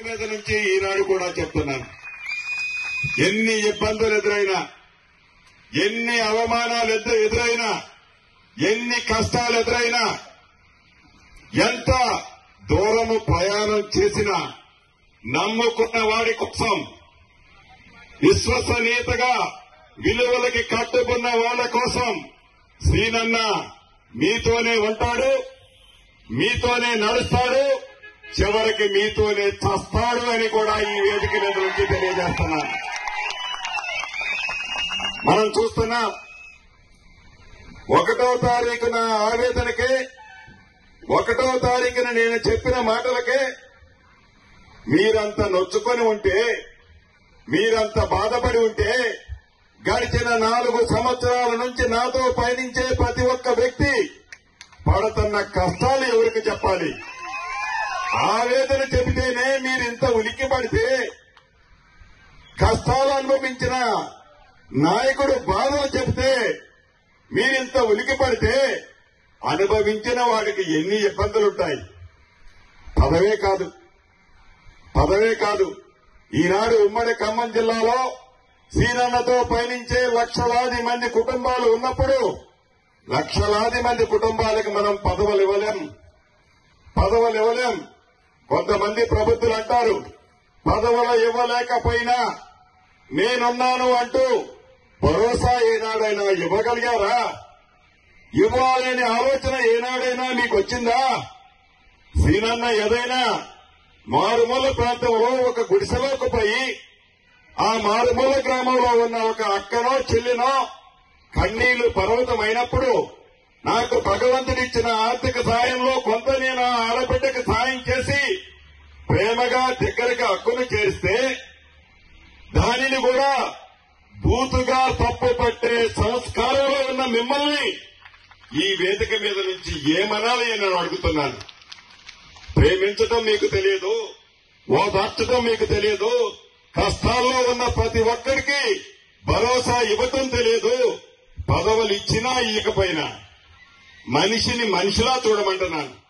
మీద నుంచి ఈనాడు కూడా చెప్తున్నాను ఎన్ని ఇబ్బందులు ఎదురైనా ఎన్ని అవమానాలు ఎదు- ఎదురైనా ఎన్ని కష్టాలు ఎదురైనా ఎంత దూరము ప్రయాణం చేసినా నమ్ముకున్న వాడి కోసం విశ్వసనీయతగా విలువలకి కట్టుకున్న వాళ్ళ కోసం శ్రీనన్న మీతోనే ఉంటాడు మీతోనే నడుస్తాడు చివరికి మీతోనే చస్తాడు అని కూడా ఈ వేదిక మీద నుంచి తెలియజేస్తున్నాను మనం చూస్తున్నాం ఒకటో తారీఖున ఆవేదనకే ఒకటో తారీఖున నేను చెప్పిన మాటలకే మీరంత నొచ్చుకొని ఉంటే మీరంత బాధపడి ఉంటే గడిచిన నాలుగు సంవత్సరాల నుంచి నాతో పయనించే ప్రతి ఒక్క వ్యక్తి పడుతున్న కష్టాలు ఎవరికి చెప్పాలి ఆవేదన చెబితేనే మీరు ఇంత ఉలిక్కి పడితే కష్టాలు అనుభవించిన నాయకుడు బాధలు చెబితే మీరింత ఉలికి పడితే అనుభవించిన వాడికి ఎన్ని ఇబ్బందులుంటాయి పదవే కాదు పదవే కాదు ఈనాడు ఉమ్మడి ఖమ్మం జిల్లాలో సీనన్నతో పయనించే లక్షలాది మంది కుటుంబాలు ఉన్నప్పుడు లక్షలాది మంది కుటుంబాలకు మనం పదవులు ఇవ్వలేం పదవులు ఇవ్వలేం కొంతమంది ప్రబుద్ధులు అంటారు పదవులు ఇవ్వలేకపోయినా నేనున్నాను అంటూ భరోసా ఏనాడైనా ఇవ్వగలిగారా ఇవ్వాలనే ఆలోచన ఏనాడైనా మీకు వచ్చిందా శ్రీనన్న ఏదైనా మారుమూల ప్రాంతంలో ఒక గుడిసెలోకి పోయి ఆ మారుమూల గ్రామంలో ఉన్న ఒక అక్కనో చెల్లినో కన్నీళ్లు పర్వతమైనప్పుడు నాకు భగవంతుడిచ్చిన ఆర్థిక సాయంలో కొంత నేను ఆ ఆడబిడ్డకు సాయం చేసి ప్రేమగా దగ్గరగా హక్కును చేస్తే దానిని కూడా బూతుగా తప్పు పట్టే సంస్కారంలో ఉన్న మిమ్మల్ని ఈ వేదిక మీద నుంచి ఏమనాలి అని నేను అడుగుతున్నాను ప్రేమించడం మీకు తెలియదు ఓదార్చడం మీకు తెలియదు కష్టాల్లో ఉన్న ప్రతి ఒక్కరికి భరోసా ఇవ్వటం తెలియదు పదవులు ఇచ్చినా ఇవ్వకపోయినా మనిషిని మనిషిలా చూడమంటున్నాను